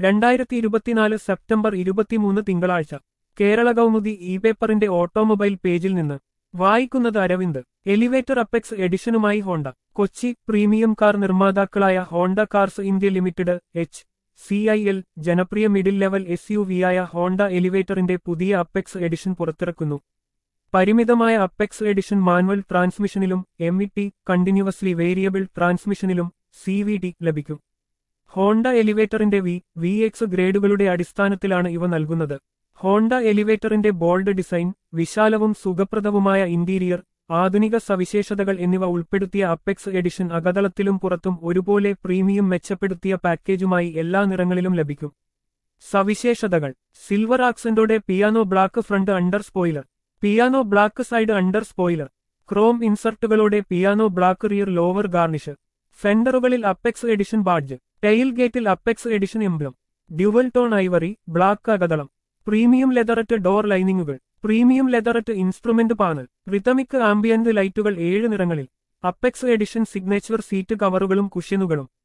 രണ്ടായിരത്തി ഇരുപത്തിനാല് സെപ്റ്റംബർ ഇരുപത്തിമൂന്ന് തിങ്കളാഴ്ച കേരള കൗമുദി ഇ പേപ്പറിന്റെ ഓട്ടോമൊബൈൽ പേജിൽ നിന്ന് വായിക്കുന്നത് അരവിന്ദ് എലിവേറ്റർ അപ്പെക്സ് എഡിഷനുമായി ഹോണ്ട കൊച്ചി പ്രീമിയം കാർ നിർമ്മാതാക്കളായ Honda cars India limited H C I L ജനപ്രിയ മിഡിൽ ലെവൽ എസ് യു വിയായ ഹോണ്ട എലിവേറ്ററിന്റെ പുതിയ അപ്പെക്സ് എഡിഷൻ പുറത്തിറക്കുന്നു പരിമിതമായ അപ്പെക്സ് എഡിഷൻ മാനുവൽ ട്രാൻസ്മിഷനിലും M E T continuously variable ട്രാൻസ്മിഷനിലും സി വി ടി ലഭിക്കും ഹോണ്ട എലിവേറ്ററിന്റെ വി വി എക്സ് ഗ്രേഡുകളുടെ അടിസ്ഥാനത്തിലാണ് ഇവ നൽകുന്നത് ഹോണ്ട എലിവേറ്ററിന്റെ ബോൾഡ് ഡിസൈൻ വിശാലവും സുഖപ്രദവുമായ ഇന്റീരിയർ ആധുനിക സവിശേഷതകൾ എന്നിവ ഉൾപ്പെടുത്തിയ അപ്പെക്സ് എഡിഷൻ അകതളത്തിലും പുറത്തും ഒരുപോലെ പ്രീമിയം മെച്ചപ്പെടുത്തിയ പാക്കേജുമായി എല്ലാ നിറങ്ങളിലും ലഭിക്കും സവിശേഷതകൾ സിൽവർ ആക്സന്റോടെ piano black front under spoiler piano black side under spoiler chrome ഇൻസർട്ടുകളോടെ piano black rear lower garnish ഫെൻഡറുകളിൽ അപ്പെക്സ് എഡിഷൻ ബാഡ്ജ് ടെയിൽ ഗേറ്റിൽ apex edition emblem dual tone ivory black അകതളം പ്രീമിയം ലെതററ്റ് ഡോർ ലൈനിങ്ങുകൾ premium leatherette instrument panel rhythmic ambient ലൈറ്റുകൾ ഏഴ് നിറങ്ങളിൽ apex edition signature seat കവറുകളും കുഷ്യനുകളും